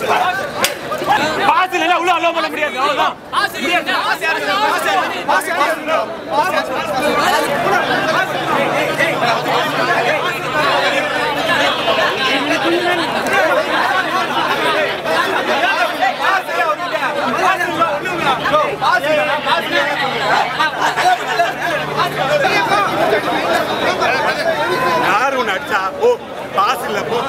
pass இல்ல உள்ள allow பண்ண முடியாது அவ்வளவுதான் யாரு ஒண்ணு அடிச்சா ஓ பாஸ் இல்ல போ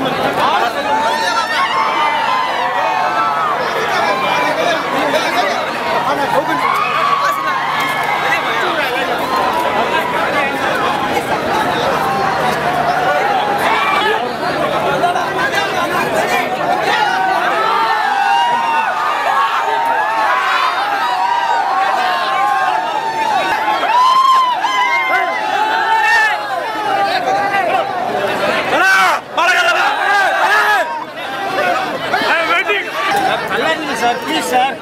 சார் ப்ளீஸ் சார்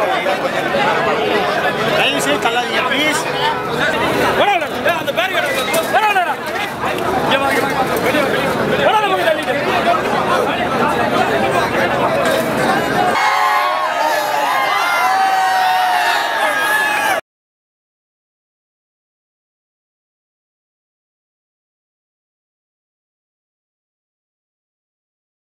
தயவு செய்து தள்ளாதீங்க ப்ளீஸ் அந்த பேரிகார்டு